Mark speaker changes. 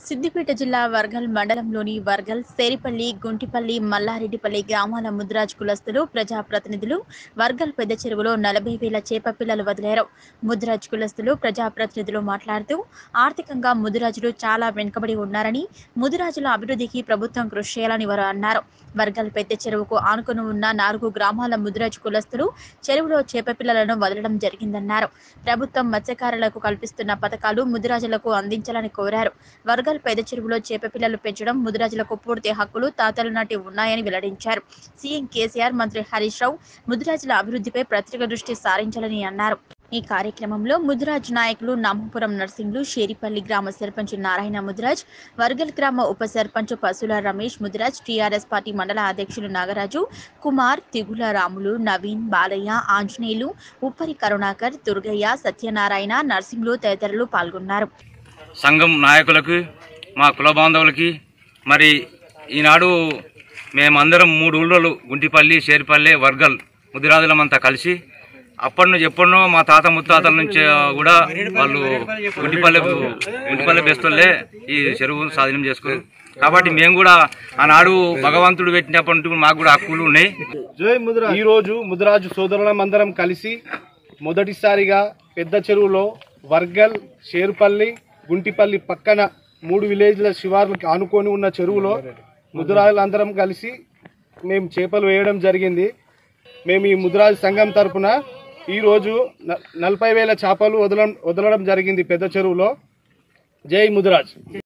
Speaker 1: సిద్దిపేట జిల్లా వర్గల్ మండలంలోని వర్గల్ సేరిపల్లి గుంటిపల్లి మల్లారెడ్డిపల్లి గ్రామాల ముద్రాజ్ కులస్తులు ప్రజాప్రతినిధులు వర్గల్ పెద్ద చెరువులో నలభై వేల చేప పిల్లలు వదిలారు ముద్రాజ్ కులస్తులు ప్రజాప్రతినిధులు మాట్లాడుతూ ఆర్థికంగా ముదిరాజులు చాలా వెనుకబడి ఉన్నారని ముదిరాజుల అభివృద్ధికి ప్రభుత్వం కృషి చేయాలని వారు అన్నారు వర్గల్ పెద్ద చెరువుకు ఆనుకుని ఉన్న నాలుగు గ్రామాల ముదిరాజ్ కులస్తులు చెరువులో చేప పిల్లలను వదలడం జరిగిందన్నారు ప్రభుత్వం మత్స్యకారులకు కల్పిస్తున్న పథకాలు ముదిరాజులకు అందించాలని కోరారు వర్గల్ పెద్ద చెరువులో చేప పిల్లలు పెంచడం ముదిరాజులకు పూర్తి హక్కులు తాతల నాటి ఉన్నాయని వెల్లడించారు సీఎం కేసీఆర్ మంత్రి హరీష్ రావు ముదిరాజుల అభివృద్ధిపై ప్రత్యేక దృష్టి సారించాలని అన్నారు ఈ కార్యక్రమంలో ముదిరాజ్ నాయకులు నామపురం నర్సింగ్లు షేరిపల్లి గ్రామ సర్పంచ్ నారాయణ ముదిరాజ్ వర్గల్ గ్రామ ఉప సర్పంచ్ పసుల రమేష్ ముదిరాజ్ టీఆర్ఎస్ పార్టీ మండల అధ్యక్షులు నాగరాజు కుమార్ తిగుల రాములు నవీన్ బాలయ్య ఆంజనేయులు ఉప్పరి కరుణాకర్ దుర్గయ్య సత్యనారాయణ నర్సింగ్లు తదితరులు పాల్గొన్నారు
Speaker 2: సంఘం నాయకులకు మా కుల బాంధవులకి మరి ఈనాడు మేమందరం మూడు ఊళ్ళోలు గుంటిపల్లి షేర్పల్లి వర్గల్ ముదిరాజులమంతా కలిసి అప్పటి నుంచి ఎప్పటినో మా తాత ముత్తాతల నుంచి కూడా వాళ్ళు గుంటిపల్లె గుంటిపల్లె బెస్తులే ఈ చెరువు స్వాధీనం చేసుకున్నారు కాబట్టి మేము కూడా ఆనాడు భగవంతుడు పెట్టినప్పటి నుంచి మాకు కూడా హక్కులు ఉన్నాయి
Speaker 3: జై ముదిరాజ్ ఈ రోజు ముదిరాజు సోదరులమందరం కలిసి మొదటిసారిగా పెద్ద చెరువులో వర్గల్ షేర్పల్లి గుంటిపల్లి పక్కన మూడు విలేజ్ల శివార్లకు ఆనుకొని ఉన్న చెరువులో ముదిరాజులందరం కలిసి మేము చేపలు వేయడం జరిగింది మేము ఈ ముదిరాజు సంఘం తరపున ఈరోజు న- నలభై వేల చేపలు వదలడం వదలడం జరిగింది పెద్ద చెరువులో జై ముదిరాజ్